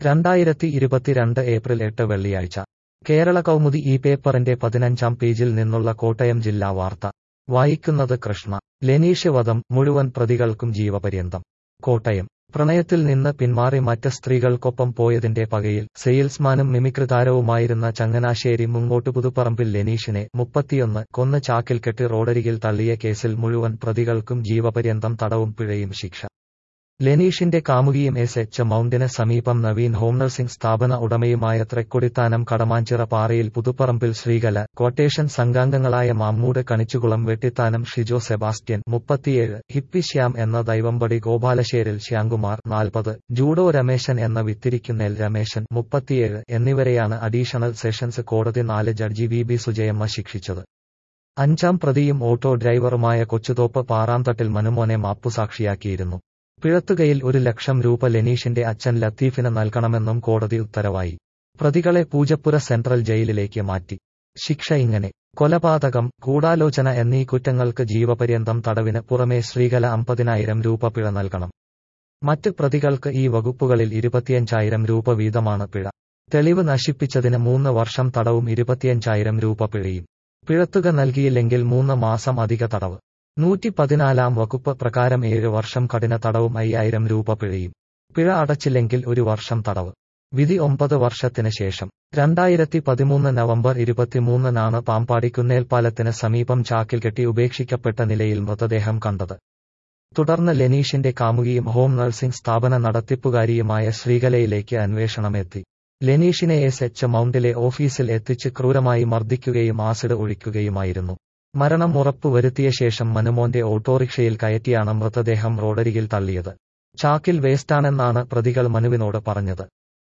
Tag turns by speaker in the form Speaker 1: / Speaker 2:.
Speaker 1: രണ്ടായിരത്തി ഇരുപത്തിരണ്ട് ഏപ്രിൽ എട്ട് വെള്ളിയാഴ്ച കേരള കൗമുദി ഈ പേപ്പറിന്റെ പതിനഞ്ചാം പേജിൽ നിന്നുള്ള കോട്ടയം ജില്ലാ വാർത്ത വായിക്കുന്നത് കൃഷ്ണ ലെനീഷ് വധം മുഴുവൻ പ്രതികൾക്കും ജീവപര്യന്തം കോട്ടയം പ്രണയത്തിൽ നിന്ന് പിന്മാറി മറ്റ് സ്ത്രീകൾക്കൊപ്പം പോയതിന്റെ പകയിൽ സെയിൽസ്മാനും മിമിക്രി താരവുമായിരുന്ന ചങ്ങനാശ്ശേരി മുങ്ങോട്ട് പുതുപ്പറമ്പിൽ ലെനീഷിനെ മുപ്പത്തിയൊന്ന് കൊന്ന് ചാക്കിൽ കെട്ടി റോഡരികിൽ തള്ളിയ കേസിൽ മുഴുവൻ പ്രതികൾക്കും ജീവപര്യന്തം തടവും പിഴയും ശിക്ഷ ലെനീഷിന്റെ കാമുകിയും എസ് എച്ച് മൗണ്ടിന് സമീപം നവീൻ ഹോം നഴ്സിംഗ് സ്ഥാപന ഉടമയുമായ തൃക്കൊടിത്താനം കടമാഞ്ചിറ പാറയിൽ പുതുപ്പറമ്പിൽ ശ്രീകല ക്വട്ടേഷൻ സംഘാംഗങ്ങളായ മാമ്മൂട് കണിച്ചുകുളം വെട്ടിത്താനം ഷിജോ സെബാസ്റ്റ്യൻ മുപ്പത്തിയേഴ് ഹിപ്പി ശ്യാം എന്ന ദൈവമ്പടി ഗോപാലശ്ശേരിൽ ശ്യാംകുമാർ നാൽപ്പത് ജൂഡോ രമേശൻ എന്ന വിത്തിരിക്കുന്നേൽ രമേശൻ മുപ്പത്തിയേഴ് എന്നിവരെയാണ് അഡീഷണൽ സെഷൻസ് കോടതി നാല് ജഡ്ജി വി ബി സുജയമ്മ ശിക്ഷിച്ചത് അഞ്ചാം പ്രതിയും ഓട്ടോ ഡ്രൈവറുമായ കൊച്ചുതോപ്പ് പാറാന്തട്ടിൽ മനുമോനെ മാപ്പുസാക്ഷിയാക്കിയിരുന്നു പിഴത്തുകയിൽ ഒരു ലക്ഷം രൂപ ലെനീഷിന്റെ അച്ഛൻ ലത്തീഫിന് നൽകണമെന്നും കോടതി ഉത്തരവായി പ്രതികളെ പൂജപ്പുര സെൻട്രൽ ജയിലിലേക്ക് മാറ്റി ശിക്ഷ ഇങ്ങനെ കൊലപാതകം ഗൂഢാലോചന എന്നീ കുറ്റങ്ങൾക്ക് ജീവപര്യന്തം തടവിന് പുറമെ ശ്രീകല അമ്പതിനായിരം രൂപ പിഴ നൽകണം മറ്റ് പ്രതികൾക്ക് ഈ വകുപ്പുകളിൽ ഇരുപത്തിയഞ്ചായിരം രൂപ വീതമാണ് പിഴ തെളിവ് നശിപ്പിച്ചതിന് മൂന്ന് വർഷം തടവും ഇരുപത്തിയഞ്ചായിരം രൂപ പിഴയും പിഴത്തുക നൽകിയില്ലെങ്കിൽ മൂന്ന് മാസം അധിക തടവ് നൂറ്റി പതിനാലാം വകുപ്പ് പ്രകാരം ഏഴ് വർഷം കഠിന തടവും അയ്യായിരം രൂപ പിഴയും പിഴ അടച്ചില്ലെങ്കിൽ ഒരു വർഷം തടവ് വിധി ഒമ്പത് വർഷത്തിന് ശേഷം രണ്ടായിരത്തി പതിമൂന്ന് നവംബർ ഇരുപത്തിമൂന്നിനാണ് പാമ്പാടി കുന്നേൽപ്പാലത്തിന് സമീപം ചാക്കിൽ കെട്ടി ഉപേക്ഷിക്കപ്പെട്ട നിലയിൽ മൃതദേഹം കണ്ടത് തുടർന്ന് ലെനീഷിന്റെ കാമുകിയും ഹോം നഴ്സിംഗ് സ്ഥാപന നടത്തിപ്പുകാരിയുമായ ശ്രീകലയിലേക്ക് അന്വേഷണമെത്തി ലെനീഷിനെ എസ് എച്ച് മൗണ്ടിലെ ഓഫീസിൽ എത്തിച്ച് ക്രൂരമായി മർദ്ദിക്കുകയും ആസിഡ് ഒഴിക്കുകയുമായിരുന്നു മരണം ഉറപ്പുവരുത്തിയ ശേഷം മനുമോന്റെ ഓട്ടോറിക്ഷയിൽ കയറ്റിയാണ് മൃതദേഹം റോഡരികിൽ തള്ളിയത് ചാക്കിൽ വേസ്റ്റാണെന്നാണ് പ്രതികൾ മനുവിനോട് പറഞ്ഞത്